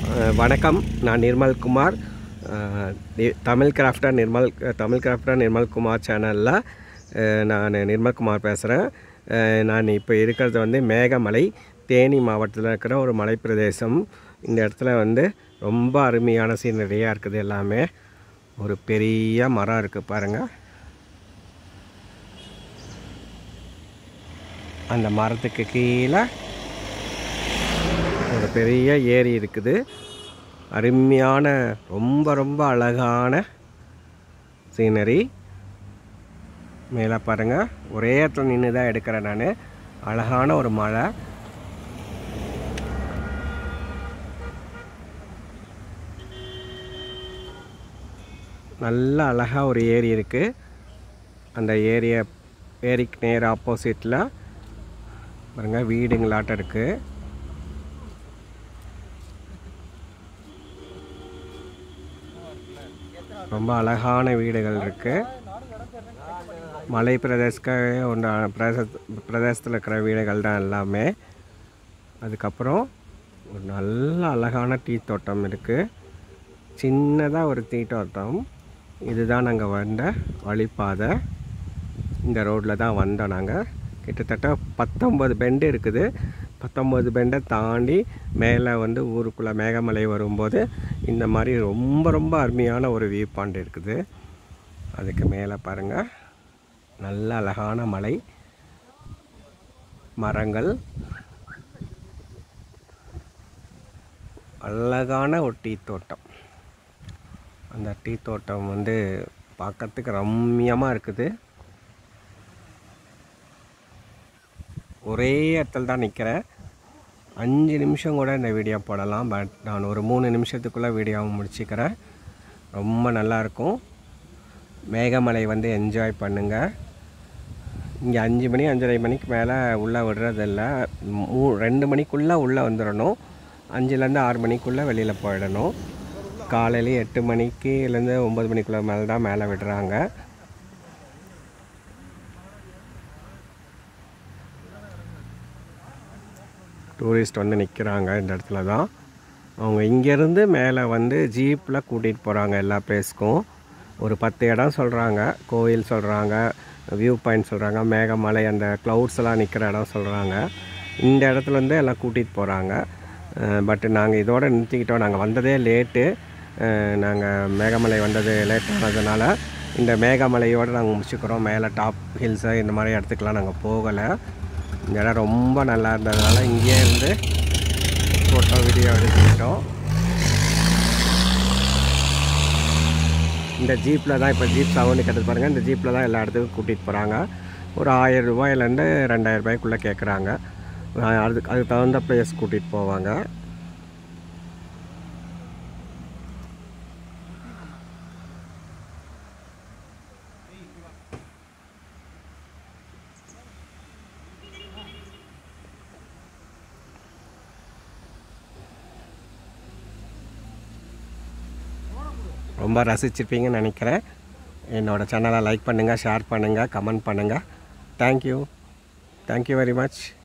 அஹ், வணக்கம் நான் நிர்மல்குமார் அஹ், நி- தமிழ் கிராஃப்டர் நிர்மல் தமிழ் கிராஃப்டர் நிர்மல்குமார் சேனலில் நான் நிர்மல்குமார் பேசுகிறேன் நான் இப்போ இருக்கிறது வந்து மேகமலை தேனி மாவட்டத்தில் இருக்கிற ஒரு மலைப்பிரதேசம் இந்த இடத்துல வந்து ரொம்ப அருமையான சீனரியாக இருக்குது எல்லாமே ஒரு பெரிய மரம் இருக்குது பாருங்கள் அந்த மரத்துக்கு கீழே ஒரு பெரிய ஏரி இருக்குது அருமையான ரொம்ப ரொம்ப அழகான சீனரி மேலே பாருங்கள் ஒரே இடத்துல நின்று தான் எடுக்கிறேன் நான் அழகான ஒரு மலை நல்ல அழகாக ஒரு ஏரி இருக்குது அந்த ஏரியை ஏரிக்கு நேர் ஆப்போசிட்டில் பாருங்கள் வீடுங்களாட்டம் இருக்குது ரொம்ப அழகான வீடுகள் இருக்குது மலை பிரதேசக்க ஒன்றா பிரதேச பிரதேசத்தில் இருக்கிற வீடுகள் தான் எல்லாமே அதுக்கப்புறம் ஒரு நல்ல அழகான டீ தோட்டம் இருக்குது சின்னதாக ஒரு டீ தோட்டம் இதுதான் நாங்கள் வந்த வழிப்பாதை இந்த ரோட்டில் தான் வந்தோம் நாங்கள் கிட்டத்தட்ட பத்தொம்பது பெண்டு இருக்குது பத்தொம்பது பெண்டை தாண்டி மேலே வந்து ஊருக்குள்ளே மேகமலை வரும்போது இந்த மாதிரி ரொம்ப ரொம்ப அருமையான ஒரு வியூ பாயிண்ட் இருக்குது அதுக்கு மேலே பாருங்கள் நல்ல அழகான மலை மரங்கள் அழகான ஒரு டீ தோட்டம் அந்த டீ தோட்டம் வந்து பார்க்கறதுக்கு ரம்மியமாக இருக்குது ஒரே இடத்துல தான் நிற்கிறேன் அஞ்சு நிமிஷம் கூட இந்த வீடியோ போடலாம் பட் நான் ஒரு மூணு நிமிஷத்துக்குள்ளே வீடியோவை முடிச்சுக்கிறேன் ரொம்ப நல்லாயிருக்கும் மேகமலை வந்து என்ஜாய் பண்ணுங்கள் இங்கே அஞ்சு மணி அஞ்சரை மணிக்கு மேலே உள்ளே விடுறதில்ல மூ ரெண்டு மணிக்குள்ளே உள்ளே வந்துடணும் அஞ்சுலேருந்து ஆறு மணிக்குள்ளே வெளியில் போயிடணும் காலையில எட்டு மணிக்குலேருந்து ஒம்பது மணிக்குள்ளே மேலே தான் மேலே விடுறாங்க டூரிஸ்ட் வந்து நிற்கிறாங்க இந்த இடத்துல தான் அவங்க இங்கேருந்து மேலே வந்து ஜீப்பில் கூட்டிகிட்டு போகிறாங்க எல்லா பிளேஸ்க்கும் ஒரு பத்து இடம் சொல்கிறாங்க கோயில் சொல்கிறாங்க வியூ பாயிண்ட் சொல்கிறாங்க மேகமலை அந்த க்ளவுட்ஸ் எல்லாம் நிற்கிற இடம் சொல்கிறாங்க இந்த இடத்துல இருந்து எல்லாம் கூட்டிகிட்டு போகிறாங்க பட் நாங்கள் இதோட நிறுத்திக்கிட்டோம் நாங்கள் வந்ததே லேட்டு நாங்கள் மேகமலை வந்தது லேட் ஆனதுனால இந்த மேகமலையோடு நாங்கள் முடிச்சுக்கிறோம் மேலே டாப் ஹில்ஸு இந்த மாதிரி இடத்துக்குலாம் நாங்கள் போகலை இந்த இடம் ரொம்ப நல்லா இருந்ததுனால இங்கேயே இருந்து ஃபோட்டோ வீடியோ எடுத்துக்கிட்டோம் இந்த ஜீப்பில் தான் இப்போ ஜீப் சவுண்டு கேட்டது பாருங்கள் இந்த ஜீப்பில் தான் எல்லா இடத்துக்கும் கூட்டிகிட்டு போகிறாங்க ஒரு ஆயிரம் ரூபாயிலேருந்து ரெண்டாயிரம் ரூபாய்க்குள்ளே கேட்குறாங்க அதுக்கு அதுக்கு தகுந்த பிளேஸ் கூட்டிகிட்டு போவாங்க ரொம்ப ரசிச்சிருப்பீங்கன்னு நினைக்கிறேன் என்னோடய சேனலை லைக் பண்ணுங்கள் ஷேர் பண்ணுங்கள் கமெண்ட் பண்ணுங்கள் தேங்க்யூ தேங்க்யூ வெரி மச்